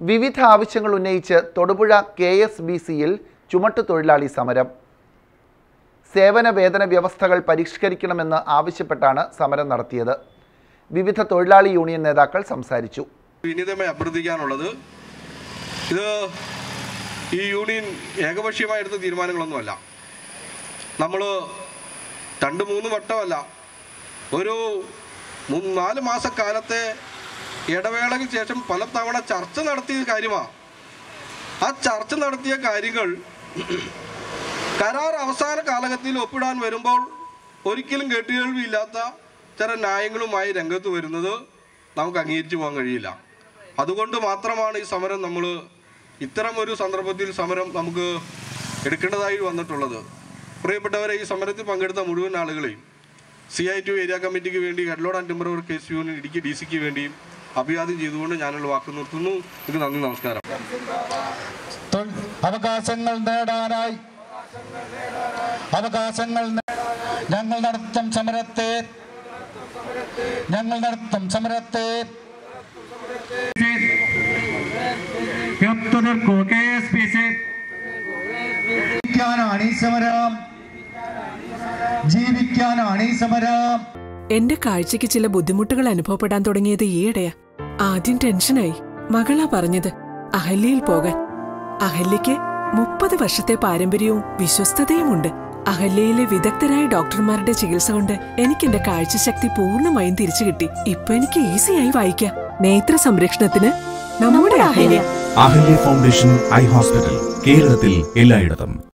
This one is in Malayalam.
വിവിധ ആവശ്യങ്ങൾ ഉന്നയിച്ച് തൊടുപുഴ കെ എസ് ബി സിയിൽ ചുമട്ടുതൊഴിലാളി സമരം സേവന വേതന വ്യവസ്ഥകൾ പരിഷ്കരിക്കണമെന്ന് ആവശ്യപ്പെട്ടാണ് സമരം നടത്തിയത് വിവിധ തൊഴിലാളി യൂണിയൻ നേതാക്കൾ സംസാരിച്ചു വിനീതമായി അഭ്യർത്ഥിക്കാനുള്ളത് ഇത് ഈ യൂണിയൻ ഏകപക്ഷീയമായി എടുത്ത തീരുമാനങ്ങളൊന്നുമല്ല നമ്മൾ രണ്ട് മൂന്ന് വട്ടമല്ല ഒരു മൂന്ന് നാല് മാസക്കാലത്തെ ഇടവേളയ്ക്ക് ശേഷം പല തവണ ചർച്ച നടത്തിയ കാര്യമാണ് ആ ചർച്ച നടത്തിയ കാര്യങ്ങൾ കരാർ അവസാന കാലഘട്ടത്തിൽ ഒപ്പിടാൻ വരുമ്പോൾ ഒരിക്കലും കേട്ടുകേൾവിയില്ലാത്ത ചില ന്യായങ്ങളുമായി രംഗത്ത് വരുന്നത് നമുക്ക് അംഗീകരിച്ചു പോകാൻ കഴിയില്ല അതുകൊണ്ട് മാത്രമാണ് ഈ സമരം നമ്മൾ ഇത്തരം ഒരു സന്ദർഭത്തിൽ സമരം നമുക്ക് എടുക്കേണ്ടതായി വന്നിട്ടുള്ളത് പ്രിയപ്പെട്ടവരെ ഈ സമരത്തിൽ പങ്കെടുത്ത മുഴുവൻ ആളുകളെയും സി ഐ ടു ഏരിയ കമ്മിറ്റിക്ക് വേണ്ടി head load and temporary case union Idukki D സിക്ക് വേണ്ടിയും അഭിവാദ്യം ചെയ്തുകൊണ്ട് ഞാനുള്ള വാക്ക് നിർത്തുന്നു ഇത് നന്ദി നമസ്കാരം തൊഴിൽ അവകാശങ്ങൾ നേടാനായി അവകാശങ്ങൾ നേ- ഞങ്ങൾ നടത്തും സമരത്തെ ഞങ്ങൾ നടത്തും സമരത്തെ ജീവിക്കാനാണ് ഈ സമരം ജീവിക്കാനാണ് ഈ സമരം എന്റെ കാഴ്ചയ്ക്ക് ചില ബുദ്ധിമുട്ടുകൾ അനുഭവപ്പെടാൻ തുടങ്ങിയത് ഈയിടെയാ ആദ്യം ടെൻഷനായി മകളാ പറഞ്ഞത് അഹല്യയിൽ പോകാൻ അഹല്യയ്ക്ക് മുപ്പത് വർഷത്തെ പാരമ്പര്യവും വിശ്വസ്തതയുമുണ്ട് അഹല്യയിലെ വിദഗ്ധരായ ഡോക്ടർമാരുടെ ചികിത്സ കൊണ്ട് എനിക്ക് എന്റെ കാഴ്ചശക്തി പൂർണ്ണമായും തിരിച്ചു കിട്ടി ഇപ്പൊ എനിക്ക് ഈസിയായി വായിക്കാം നേത്ര സംരക്ഷണത്തിന് നമ്മുടെ Ahalya Ahalya foundation eye hospital കേരളത്തിൽ എല്ലായിടത്തും